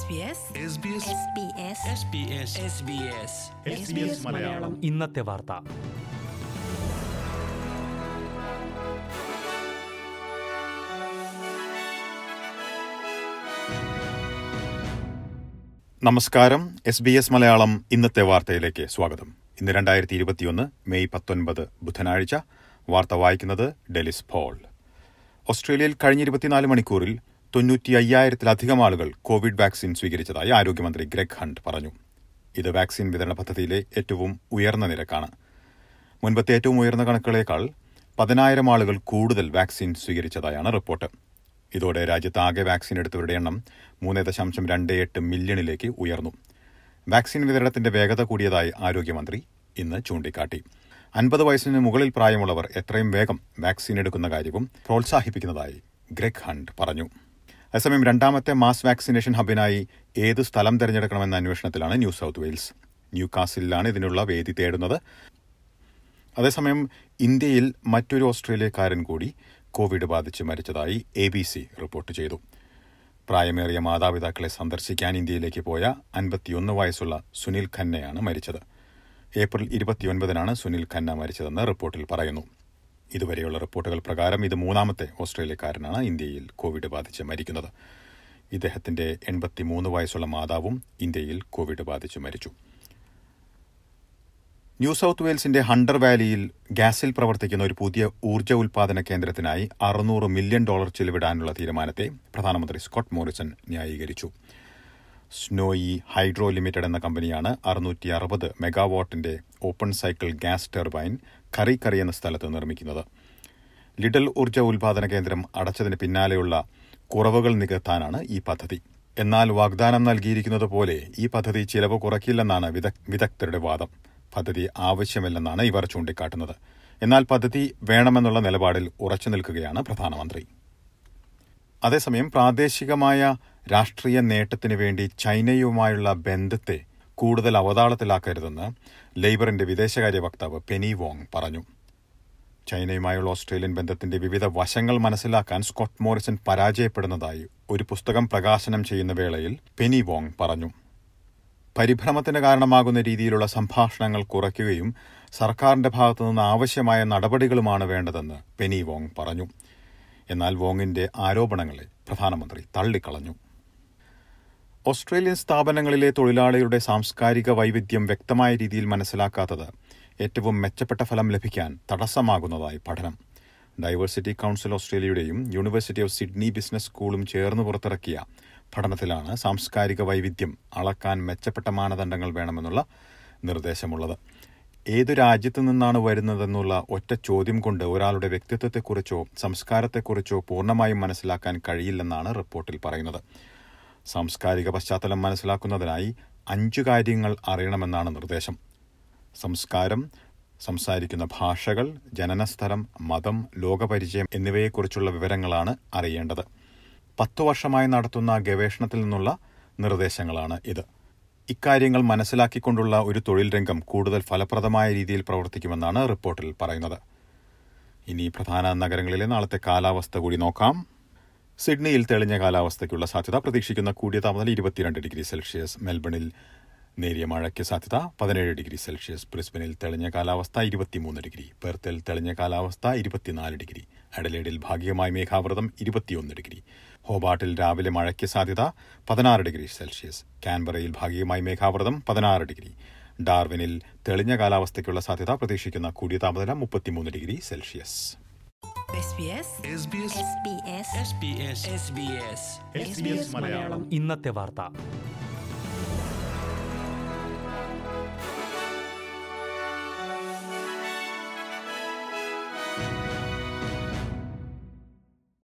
മലയാളം ഇന്നത്തെ വാർത്ത നമസ്കാരം എസ് ബി എസ് മലയാളം ഇന്നത്തെ വാർത്തയിലേക്ക് സ്വാഗതം ഇന്ന് രണ്ടായിരത്തി ഇരുപത്തിയൊന്ന് മെയ് പത്തൊൻപത് ബുധനാഴ്ച വാർത്ത വായിക്കുന്നത് ഡെലിസ് പോൾ ഓസ്ട്രേലിയയിൽ കഴിഞ്ഞ ഇരുപത്തിനാല് മണിക്കൂറിൽ തൊണ്ണൂറ്റി അയ്യായിരത്തിലധികം ആളുകൾ കോവിഡ് വാക്സിൻ സ്വീകരിച്ചതായി ആരോഗ്യമന്ത്രി ഗ്രെഗ് ഹണ്ട് പറഞ്ഞു ഇത് വാക്സിൻ വിതരണ പദ്ധതിയിലെ ഏറ്റവും ഉയർന്ന നിരക്കാണ് മുൻപത്തെ ഏറ്റവും ഉയർന്ന കണക്കുകളേക്കാൾ പതിനായിരം ആളുകൾ കൂടുതൽ വാക്സിൻ സ്വീകരിച്ചതായാണ് റിപ്പോർട്ട് ഇതോടെ രാജ്യത്ത് ആകെ വാക്സിൻ എടുത്തവരുടെ എണ്ണം മൂന്ന് ദശാംശം രണ്ട് എട്ട് മില്യണിലേക്ക് ഉയർന്നു വാക്സിൻ വിതരണത്തിന്റെ വേഗത കൂടിയതായി ആരോഗ്യമന്ത്രി ഇന്ന് ചൂണ്ടിക്കാട്ടി അൻപത് വയസ്സിന് മുകളിൽ പ്രായമുള്ളവർ എത്രയും വേഗം വാക്സിൻ എടുക്കുന്ന കാര്യവും പ്രോത്സാഹിപ്പിക്കുന്നതായി ഗ്രെഗ് ഹണ്ട് പറഞ്ഞു അതേസമയം രണ്ടാമത്തെ മാസ് വാക്സിനേഷൻ ഹബിനായി ഏത് സ്ഥലം തിരഞ്ഞെടുക്കണമെന്ന അന്വേഷണത്തിലാണ് ന്യൂ സൌത്ത് വെയിൽസ് ന്യൂ കാസിലാണ് ഇതിനുള്ള വേദി തേടുന്നത് അതേസമയം ഇന്ത്യയിൽ മറ്റൊരു ഓസ്ട്രേലിയക്കാരൻ കൂടി കോവിഡ് ബാധിച്ച് മരിച്ചതായി എ ബി സി റിപ്പോർട്ട് ചെയ്തു പ്രായമേറിയ മാതാപിതാക്കളെ സന്ദർശിക്കാൻ ഇന്ത്യയിലേക്ക് പോയ അൻപത്തിയൊന്ന് വയസ്സുള്ള സുനിൽ ഖന്നയാണ് മരിച്ചത് ഏപ്രിൽ ഇരുപത്തിയൊൻപതിനാണ് സുനിൽ ഖന്ന മരിച്ചതെന്ന് റിപ്പോർട്ടിൽ പറയുന്നു ഇതുവരെയുള്ള റിപ്പോർട്ടുകൾ പ്രകാരം ഇത് മൂന്നാമത്തെ ഓസ്ട്രേലിയക്കാരനാണ് ഇന്ത്യയിൽ കോവിഡ് ബാധിച്ച് മരിക്കുന്നത് ഇദ്ദേഹത്തിന്റെ എൺപത്തിമൂന്ന് വയസ്സുള്ള മാതാവും ഇന്ത്യയിൽ കോവിഡ് ബാധിച്ച് മരിച്ചു ന്യൂ സൌത്ത് വെയിൽസിന്റെ ഹണ്ടർ വാലിയിൽ ഗ്യാസിൽ പ്രവർത്തിക്കുന്ന ഒരു പുതിയ ഊർജ്ജ ഉൽപാദന കേന്ദ്രത്തിനായി അറുന്നൂറ് മില്യൺ ഡോളർ ചെലവിടാനുള്ള തീരുമാനത്തെ പ്രധാനമന്ത്രി സ്കോട്ട് മോറിസൺ ന്യായീകരിച്ചു സ്നോയി ഹൈഡ്രോ ലിമിറ്റഡ് എന്ന കമ്പനിയാണ് അറുന്നൂറ്റി അറുപത് മെഗാവാട്ടിന്റെ open cycle gas turbine Kurri Kurri എന്ന സ്ഥലത്ത് നിർമ്മിക്കുന്നത് ലിഡൽ ഊർജ്ജ ഉൽപാദന കേന്ദ്രം അടച്ചതിന് പിന്നാലെയുള്ള കുറവുകൾ നികത്താനാണ് ഈ പദ്ധതി എന്നാൽ വാഗ്ദാനം നൽകിയിരിക്കുന്നത് പോലെ ഈ പദ്ധതി ചിലവ് കുറയ്ക്കില്ലെന്നാണ് വിദഗ്ധരുടെ വാദം പദ്ധതി ആവശ്യമില്ലെന്നാണ് ഇവർ ചൂണ്ടിക്കാട്ടുന്നത് എന്നാൽ പദ്ധതി വേണമെന്നുള്ള നിലപാടിൽ ഉറച്ചു നിൽക്കുകയാണ് പ്രധാനമന്ത്രി അതേസമയം പ്രാദേശികമായ രാഷ്ട്രീയ നേട്ടത്തിനു വേണ്ടി ചൈനയുമായുള്ള ബന്ധത്തെ കൂടുതൽ അവതാളത്തിലാക്കരുതെന്ന് ലേബറിന്റെ വിദേശകാര്യ വക്താവ് പെനി വോങ് പറഞ്ഞു ചൈനയുമായുള്ള ഓസ്ട്രേലിയൻ ബന്ധത്തിന്റെ വിവിധ വശങ്ങൾ മനസ്സിലാക്കാൻ സ്കോട്ട് മോറിസൺ പരാജയപ്പെടുന്നതായി ഒരു പുസ്തകം പ്രകാശനം ചെയ്യുന്ന വേളയിൽ പെനി വോങ് പറഞ്ഞു പരിഭ്രമത്തിന് കാരണമാകുന്ന രീതിയിലുള്ള സംഭാഷണങ്ങൾ കുറയ്ക്കുകയും സർക്കാരിന്റെ ഭാഗത്തുനിന്ന് ആവശ്യമായ നടപടികളുമാണ് വേണ്ടതെന്ന് പെനി വോങ് പറഞ്ഞു എന്നാൽ വോങ്ങിന്റെ ആരോപണങ്ങളെ പ്രധാനമന്ത്രി തള്ളിക്കളഞ്ഞു ഓസ്ട്രേലിയൻ സ്ഥാപനങ്ങളിലെ തൊഴിലാളികളുടെ സാംസ്കാരിക വൈവിധ്യം വ്യക്തമായ രീതിയിൽ മനസ്സിലാക്കാത്തത് ഏറ്റവും മെച്ചപ്പെട്ട ഫലം ലഭിക്കാൻ തടസ്സമാകുന്നതായി പഠനം ഡൈവേഴ്സിറ്റി കൌൺസിൽ ഓസ്ട്രേലിയയുടെയും യൂണിവേഴ്സിറ്റി ഓഫ് സിഡ്നി ബിസിനസ് സ്കൂളും ചേർന്ന് പുറത്തിറക്കിയ പഠനത്തിലാണ് സാംസ്കാരിക വൈവിധ്യം അളക്കാൻ മെച്ചപ്പെട്ട മാനദണ്ഡങ്ങൾ വേണമെന്നുള്ള നിർദ്ദേശമുള്ളത് ഏതു രാജ്യത്തു നിന്നാണ് വരുന്നതെന്നുള്ള ഒറ്റ ചോദ്യം കൊണ്ട് ഒരാളുടെ വ്യക്തിത്വത്തെക്കുറിച്ചോ സംസ്കാരത്തെക്കുറിച്ചോ പൂർണ്ണമായും മനസ്സിലാക്കാൻ കഴിയില്ലെന്നാണ് റിപ്പോർട്ടിൽ പറയുന്നത് സാംസ്കാരിക പശ്ചാത്തലം മനസ്സിലാക്കുന്നതിനായി അഞ്ചു കാര്യങ്ങൾ അറിയണമെന്നാണ് നിർദ്ദേശം സംസ്കാരം സംസാരിക്കുന്ന ഭാഷകൾ ജനനസ്ഥലം മതം ലോകപരിചയം എന്നിവയെക്കുറിച്ചുള്ള വിവരങ്ങളാണ് അറിയേണ്ടത് പത്തു വർഷമായി നടത്തുന്ന ഗവേഷണത്തിൽ നിന്നുള്ള നിർദ്ദേശങ്ങളാണ് ഇത് ഇക്കാര്യങ്ങൾ മനസ്സിലാക്കിക്കൊണ്ടുള്ള ഒരു തൊഴിൽ രംഗം കൂടുതൽ ഫലപ്രദമായ രീതിയിൽ പ്രവർത്തിക്കുമെന്നാണ് റിപ്പോർട്ടിൽ പറയുന്നത് ഇനി പ്രധാന നഗരങ്ങളിലെ നാളത്തെ കാലാവസ്ഥ കൂടി നോക്കാം സിഡ്നിയിൽ തെളിഞ്ഞ കാലാവസ്ഥയ്ക്കുള്ള സാധ്യത പ്രതീക്ഷിക്കുന്ന കൂടിയ താപനില ഇരുപത്തിരണ്ട് ഡിഗ്രി സെൽഷ്യസ് മെൽബണിൽ നേരിയ മഴയ്ക്ക് സാധ്യത പതിനേഴ് ഡിഗ്രി സെൽഷ്യസ് ബ്രിസ്ബനിൽ തെളിഞ്ഞ കാലാവസ്ഥ ഇരുപത്തിമൂന്ന് ഡിഗ്രി പെർത്തിൽ തെളിഞ്ഞ കാലാവസ്ഥ ഇരുപത്തിനാല് ഡിഗ്രി അഡലേഡിൽ ഭാഗികമായി മേഘാവൃതം ഇരുപത്തിയൊന്ന് ഡിഗ്രി ഹോബാട്ടിൽ രാവിലെ മഴയ്ക്ക് സാധ്യത പതിനാറ് ഡിഗ്രി സെൽഷ്യസ് കാൻബറയിൽ ഭാഗികമായി മേഘാവൃതം പതിനാറ് ഡിഗ്രി ഡാർവിനിൽ തെളിഞ്ഞ കാലാവസ്ഥയ്ക്കുള്ള സാധ്യത പ്രതീക്ഷിക്കുന്ന കൂടിയ താപനില മുപ്പത്തിമൂന്ന് ഡിഗ്രി സെൽഷ്യസ് ഇന്നത്തെ വാർത്ത